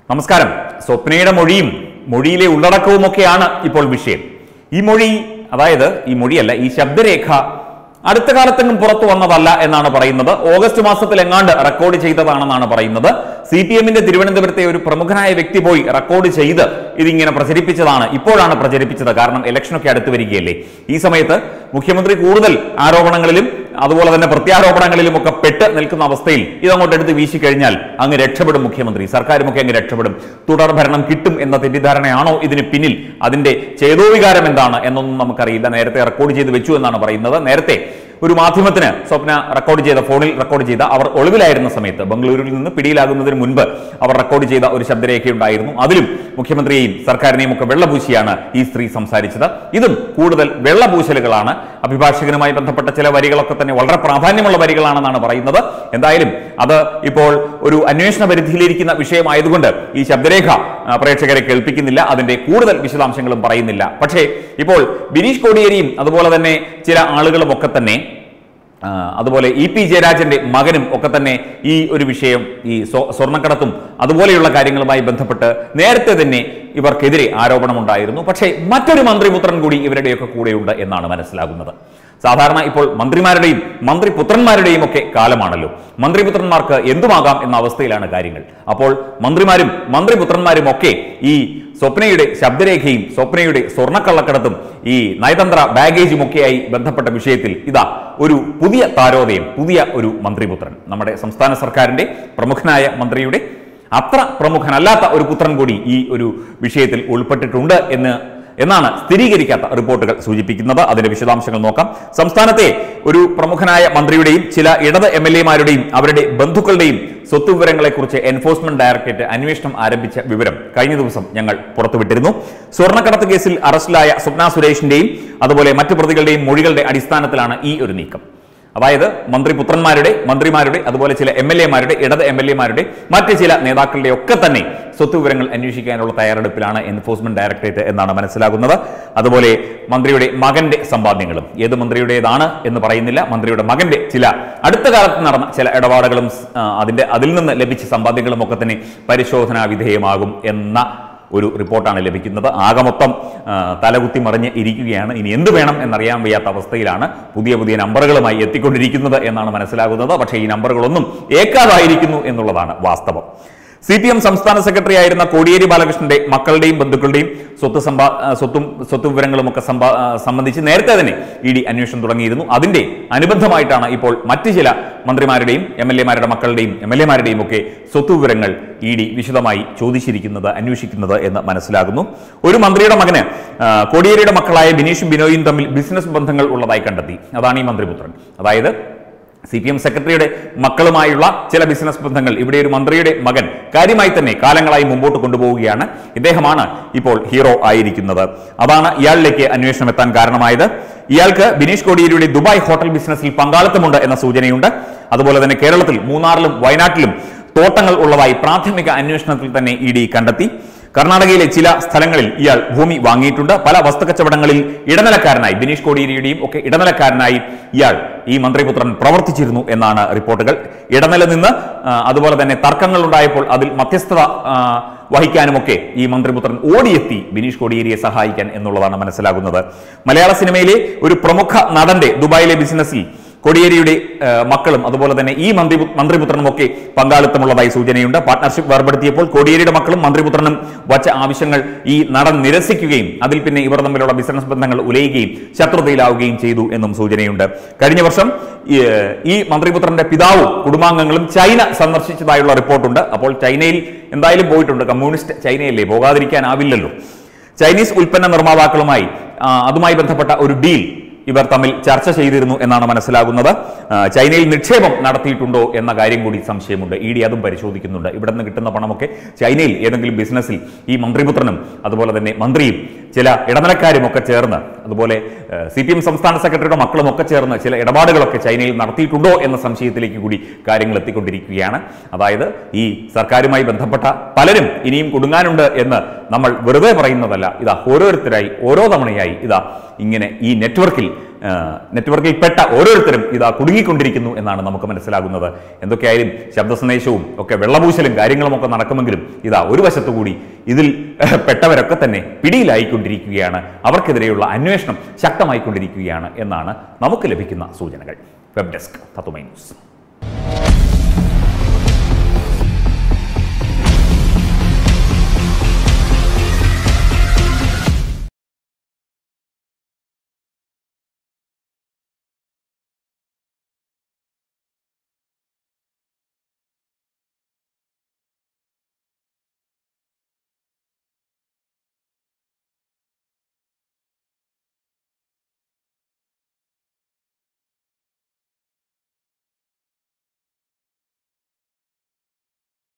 നമസ്കാരം സ്വപ്നയുടെ മൊഴിയും മൊഴിയിലെ ഉള്ളടക്കവുമൊക്കെയാണ് ഇപ്പോൾ വിഷയം ഈ മൊഴി അതായത് ഈ മൊഴിയല്ല ഈ ശബ്ദരേഖ അടുത്ത കാലത്തെങ്ങും പുറത്തു വന്നതല്ല എന്നാണ് പറയുന്നത് ഓഗസ്റ്റ് മാസത്തിൽ എങ്ങാണ്ട് റെക്കോർഡ് ചെയ്തതാണെന്നാണ് പറയുന്നത് സി പി എമ്മിന്റെ തിരുവനന്തപുരത്തെ ഒരു പ്രമുഖനായ വ്യക്തി പോയി റെക്കോർഡ് ചെയ്ത് ഇതിങ്ങനെ പ്രചരിപ്പിച്ചതാണ് ഇപ്പോഴാണ് പ്രചരിപ്പിച്ചത് കാരണം ഇലക്ഷനൊക്കെ അടുത്ത് വരികയല്ലേ ഈ സമയത്ത് മുഖ്യമന്ത്രി കൂടുതൽ ആരോപണങ്ങളിലും അതുപോലെ തന്നെ പ്രത്യാരോപണങ്ങളിലും ഒക്കെ പെട്ട് നിൽക്കുന്ന അവസ്ഥയിൽ ഇതങ്ങോട്ട് എടുത്ത് വീശിക്കഴിഞ്ഞാൽ അങ്ങ് രക്ഷപ്പെടും മുഖ്യമന്ത്രി സർക്കാരുമൊക്കെ അങ്ങ് രക്ഷപ്പെടും തുടർ ഭരണം കിട്ടും എന്ന തെറ്റിദ്ധാരണയാണോ ഇതിന് പിന്നിൽ അതിന്റെ ചേതോവികാരം എന്താണ് എന്നൊന്നും നമുക്കറിയില്ല നേരത്തെ റെക്കോർഡ് ചെയ്ത് വെച്ചു എന്നാണ് പറയുന്നത് നേരത്തെ ഒരു മാധ്യമത്തിന് സ്വപ്ന റെക്കോർഡ് ചെയ്ത ഫോണിൽ റെക്കോർഡ് ചെയ്ത അവർ ഒളിവിലായിരുന്ന സമയത്ത് ബംഗളൂരുവിൽ നിന്ന് പിടിയിലാകുന്നതിന് മുൻപ് അവർ റെക്കോർഡ് ചെയ്ത ഒരു ശബ്ദരേഖയുണ്ടായിരുന്നു അതിലും മുഖ്യമന്ത്രിയെയും സർക്കാരിനെയും ഒക്കെ വെള്ളപൂശിയാണ് ഈ സ്ത്രീ സംസാരിച്ചത് ഇതും കൂടുതൽ വെള്ളപൂശലുകളാണ് അഭിഭാഷകനുമായി ബന്ധപ്പെട്ട ചില വരികളൊക്കെ തന്നെ വളരെ പ്രാധാന്യമുള്ള വരികളാണെന്നാണ് പറയുന്നത് എന്തായാലും അത് ഇപ്പോൾ ഒരു അന്വേഷണ പരിധിയിലിരിക്കുന്ന വിഷയമായതുകൊണ്ട് ഈ ശബ്ദരേഖ ആ, പ്രേക്ഷകരെ കേൾപ്പിക്കുന്നില്ല അതിന്റെ കൂടുതൽ വിശദാംശങ്ങളും പറയുന്നില്ല പക്ഷേ ഇപ്പോൾ ബിനീഷ് കോടിയേരിയും അതുപോലെ തന്നെ ചില ആളുകളും ഒക്കെ തന്നെ ആ, അതുപോലെ ഇ പി ജയരാജന്റെ മകനും ഒക്കെ തന്നെ ഈ ഒരു വിഷയം ഈ സ്വ- സ്വർണ്ണക്കടത്തും അതുപോലെയുള്ള കാര്യങ്ങളുമായി ബന്ധപ്പെട്ട് നേരത്തെ തന്നെ ഇവർക്കെതിരെ ആരോപണമുണ്ടായിരുന്നു പക്ഷേ മറ്റൊരു മന്ത്രിപുത്രൻ കൂടി ഇവരുടെയൊക്കെ കൂടെയുണ്ട് എന്നാണ് മനസ്സിലാകുന്നത് സാധാരണ ഇപ്പോൾ മന്ത്രിമാരുടെയും മന്ത്രിപുത്രന്മാരുടെയും ഒക്കെ കാലമാണല്ലോ മന്ത്രിപുത്രന്മാർക്ക് എന്തുമാകാം എന്ന അവസ്ഥയിലാണ് കാര്യങ്ങൾ അപ്പോൾ മന്ത്രിമാരും മന്ത്രിപുത്രന്മാരും ഒക്കെ ഈ സ്വപ്നയുടെ ശബ്ദരേഖയും സ്വപ്നയുടെ സ്വർണ്ണക്കള്ളക്കടത്തും ഈ നയതന്ത്ര ബാഗേജും ഒക്കെയായി ബന്ധപ്പെട്ട വിഷയത്തിൽ ഇതാ ഒരു പുതിയ താരോദയം പുതിയ ഒരു മന്ത്രിപുത്രൻ നമ്മുടെ സംസ്ഥാന സർക്കാരിന്റെ പ്രമുഖനായ മന്ത്രിയുടെ അത്ര പ്രമുഖനല്ലാത്ത ഒരു പുത്രൻ കൂടി ഈ ഒരു വിഷയത്തിൽ ഉൾപ്പെട്ടിട്ടുണ്ട് എന്ന് എന്നാണ് സ്ഥിരീകരിക്കാത്ത റിപ്പോർട്ടുകൾ സൂചിപ്പിക്കുന്നത് അതിന്റെ വിശദാംശങ്ങൾ നോക്കാം സംസ്ഥാനത്തെ ഒരു പ്രമുഖനായ മന്ത്രിയുടെയും ചില ഇടത് എം എൽ എമാരുടെയും അവരുടെ ബന്ധുക്കളുടെയും സ്വത്ത് വിവരങ്ങളെക്കുറിച്ച് എൻഫോഴ്സ്മെന്റ് ഡയറക്ടറേറ്റ് അന്വേഷണം ആരംഭിച്ച വിവരം കഴിഞ്ഞ ദിവസം ഞങ്ങൾ പുറത്തുവിട്ടിരുന്നു സ്വർണ്ണക്കടത്ത് കേസിൽ അറസ്റ്റിലായ സ്വപ്ന സുരേഷിന്റെയും അതുപോലെ മറ്റു പ്രതികളുടെയും മൊഴികളുടെ അടിസ്ഥാനത്തിലാണ് ഈ ഒരു നീക്കം അതായത് മന്ത്രിപുത്രന്മാരുടെ മന്ത്രിമാരുടെ അതുപോലെ ചില എം എൽ എമാരുടെ ഇടത് എം എൽ എമാരുടെ മറ്റ് ചില നേതാക്കളുടെ ഒക്കെ തന്നെ സ്വത്ത് വിവരങ്ങൾ അന്വേഷിക്കാനുള്ള തയ്യാറെടുപ്പിലാണ് എൻഫോഴ്സ്മെന്റ് ഡയറക്ടറേറ്റ് എന്നാണ് മനസ്സിലാകുന്നത് അതുപോലെ മന്ത്രിയുടെ മകന്റെ സമ്പാദ്യങ്ങളും ഏത് മന്ത്രിയുടേതാണ് എന്ന് പറയുന്നില്ല മന്ത്രിയുടെ മകന്റെ ചില അടുത്ത കാലത്ത് നടന്ന ചില ഇടപാടുകളും ആ, അതിന്റെ അതിൽ നിന്ന് ലഭിച്ച സമ്പാദ്യങ്ങളും ഒക്കെ തന്നെ പരിശോധനാ വിധേയമാകും എന്ന ഒരു റിപ്പോർട്ടാണ് ലഭിക്കുന്നത് ആകെ മൊത്തം ആ, തലകുത്തി മറിഞ്ഞ് ഇരിക്കുകയാണ് ഇനി എന്ത് വേണം എന്നറിയാൻ വയ്യാത്ത അവസ്ഥയിലാണ് പുതിയ പുതിയ നമ്പറുകളുമായി എത്തിക്കൊണ്ടിരിക്കുന്നത് എന്നാണ് മനസ്സിലാകുന്നത് പക്ഷേ ഈ നമ്പറുകളൊന്നും ഏക്കാതായിരിക്കുന്നു എന്നുള്ളതാണ് വാസ്തവം സി പി എം സംസ്ഥാന സെക്രട്ടറി ആയിരുന്ന കോടിയേരി ബാലകൃഷ്ണന്റെ മക്കളുടെയും ബന്ധുക്കളുടെയും സ്വത്ത് സമ്പാ ആ, സ്വത്തും സ്വത്ത് വിവരങ്ങളും ഒക്കെ സമ്പാ ആ, സംബന്ധിച്ച് നേരത്തെ തന്നെ ഇ ഡി അന്വേഷണം തുടങ്ങിയിരുന്നു അതിന്റെ അനുബന്ധമായിട്ടാണ് ഇപ്പോൾ മറ്റ് ചില മന്ത്രിമാരുടെയും എം എൽ എമാരുടെ മക്കളുടെയും എം എൽ എമാരുടെയും ഒക്കെ സ്വത്ത് വിവരങ്ങൾ ഇ ഡി വിശദമായി ചോദിച്ചിരിക്കുന്നത് അന്വേഷിക്കുന്നത് എന്ന് മനസ്സിലാകുന്നു ഒരു മന്ത്രിയുടെ മകന് ആ, കോടിയേരിയുടെ മക്കളായ ബിനീഷും ബിനോയും തമ്മിൽ ബിസിനസ് ബന്ധങ്ങൾ ഉള്ളതായി കണ്ടെത്തി അതാണ് ഈ മന്ത്രിപുത്രൻ അതായത് സി പി എം സെക്രട്ടറിയുടെ മക്കളുമായുള്ള ചില ബിസിനസ് ബന്ധങ്ങൾ ഇവിടെ ഒരു മന്ത്രിയുടെ മകൻ കാര്യമായി തന്നെ കാലങ്ങളായി മുമ്പോട്ട് കൊണ്ടുപോവുകയാണ് ഇദ്ദേഹമാണ് ഇപ്പോൾ ഹീറോ ആയിരിക്കുന്നത് അതാണ് ഇയാളിലേക്ക് അന്വേഷണം എത്താൻ കാരണമായത് ഇയാൾക്ക് ബിനീഷ് കോടിയേരിയുടെ ദുബായ് ഹോട്ടൽ ബിസിനസ്സിൽ പങ്കാളിത്തമുണ്ട് എന്ന സൂചനയുണ്ട് അതുപോലെ തന്നെ കേരളത്തിൽ മൂന്നാറിലും വയനാട്ടിലും തോട്ടങ്ങൾ ഉള്ളതായി പ്രാഥമിക അന്വേഷണത്തിൽ തന്നെ ഇ ഡി കണ്ടെത്തി കർണാടകയിലെ ചില സ്ഥലങ്ങളിൽ ഇയാൾ ഭൂമി വാങ്ങിയിട്ടുണ്ട് പല വസ്തുക്കച്ചവടങ്ങളിൽ ഇടനിലക്കാരനായി ബിനീഷ് കോടിയേരിയുടെയും ഒക്കെ ഇടനിലക്കാരനായി ഇയാൾ ഈ മന്ത്രിപുത്രൻ പ്രവർത്തിച്ചിരുന്നു എന്നാണ് റിപ്പോർട്ടുകൾ ഇടനില നിന്ന് ആ, അതുപോലെ തന്നെ തർക്കങ്ങൾ ഉണ്ടായപ്പോൾ അതിൽ മധ്യസ്ഥത ആ, വഹിക്കാനുമൊക്കെ ഈ മന്ത്രിപുത്രൻ ഓടിയെത്തി ബിനീഷ് കോടിയേരിയെ സഹായിക്കാൻ എന്നുള്ളതാണ് മനസ്സിലാകുന്നത് മലയാള സിനിമയിലെ ഒരു പ്രമുഖ നടന്റെ ദുബായിലെ ബിസിനസ്സിൽ കോടിയേരിയുടെ ആ, മക്കളും അതുപോലെ തന്നെ ഈ മന്ത്രി മന്ത്രിപുത്രനും ഒക്കെ പങ്കാളിത്തമുള്ളതായി സൂചനയുണ്ട് പാർട്ട്ണർഷിപ്പ് വേർപെടുത്തിയപ്പോൾ കോടിയേരിയുടെ മക്കളും മന്ത്രിപുത്രനും വച്ച ആവശ്യങ്ങൾ ഈ നടൻ നിരസിക്കുകയും അതിൽ പിന്നെ ഇവർ തമ്മിലുള്ള ബിസിനസ് ബന്ധങ്ങൾ ഉലയുകയും ശത്രുതയിലാവുകയും ചെയ്തു എന്നും സൂചനയുണ്ട് കഴിഞ്ഞ വർഷം ഈ, ഈ മന്ത്രിപുത്രന്റെ പിതാവും കുടുംബാംഗങ്ങളും ചൈന സന്ദർശിച്ചതായുള്ള റിപ്പോർട്ടുണ്ട് അപ്പോൾ ചൈനയിൽ എന്തായാലും പോയിട്ടുണ്ട് കമ്മ്യൂണിസ്റ്റ് ചൈനയല്ലേ പോകാതിരിക്കാനാവില്ലല്ലോ ചൈനീസ് ഉൽപ്പന്ന നിർമ്മാതാക്കളുമായി ആ, അതുമായി ബന്ധപ്പെട്ട ഒരു ഡീൽ ഇവർ തമ്മിൽ ചർച്ച ചെയ്തിരുന്നു എന്നാണ് മനസ്സിലാകുന്നത് ആ, ചൈനയിൽ നിക്ഷേപം നടത്തിയിട്ടുണ്ടോ എന്ന കാര്യം കൂടി സംശയമുണ്ട് ഇ ഡി അതും പരിശോധിക്കുന്നുണ്ട് ഇവിടെ നിന്ന് കിട്ടുന്ന പണമൊക്കെ ചൈനയിൽ ഏതെങ്കിലും ബിസിനസ്സിൽ ഈ മന്ത്രിപുത്രനും അതുപോലെ തന്നെ മന്ത്രിയും ചില ഇടനിലക്കാരും ഒക്കെ ചേർന്ന് അതുപോലെ സി പി എം സംസ്ഥാന സെക്രട്ടറിയുടെ മക്കളും ഒക്കെ ചേർന്ന് ചില ഇടപാടുകളൊക്കെ ചൈനയിൽ നടത്തിയിട്ടുണ്ടോ എന്ന സംശയത്തിലേക്ക് കൂടി കാര്യങ്ങൾ എത്തിക്കൊണ്ടിരിക്കുകയാണ് അതായത് ഈ സർക്കാരുമായി ബന്ധപ്പെട്ട പലരും ഇനിയും കുടുങ്ങാനുണ്ട് എന്ന് നമ്മൾ വെറുതെ പറയുന്നതല്ല ഇതാ ഓരോരുത്തരായി ഓരോ തവണയായി ഇതാ ഇങ്ങനെ ഈ നെറ്റ്വർക്കിൽ ആ, നെറ്റ്വർക്കിൽ പെട്ട ഓരോരുത്തരും ഇതാ കുടുങ്ങിക്കൊണ്ടിരിക്കുന്നു എന്നാണ് നമുക്ക് മനസ്സിലാകുന്നത് എന്തൊക്കെയായാലും ശബ്ദ സന്ദേശവും ഒക്കെ വെള്ളപൂശലും കാര്യങ്ങളും ഒക്കെ നടക്കുമെങ്കിലും ഇതാ ഒരു വശത്തുകൂടി ഇതിൽ ഏഹ്, പെട്ടവരൊക്കെ തന്നെ പിടിയിലായിക്കൊണ്ടിരിക്കുകയാണ് അവർക്കെതിരെയുള്ള അന്വേഷണം ശക്തമായിക്കൊണ്ടിരിക്കുകയാണ് എന്നാണ് നമുക്ക് ലഭിക്കുന്ന സൂചനകൾ വെബ് ഡെസ്ക് തത്തുമൈ ന്യൂസ്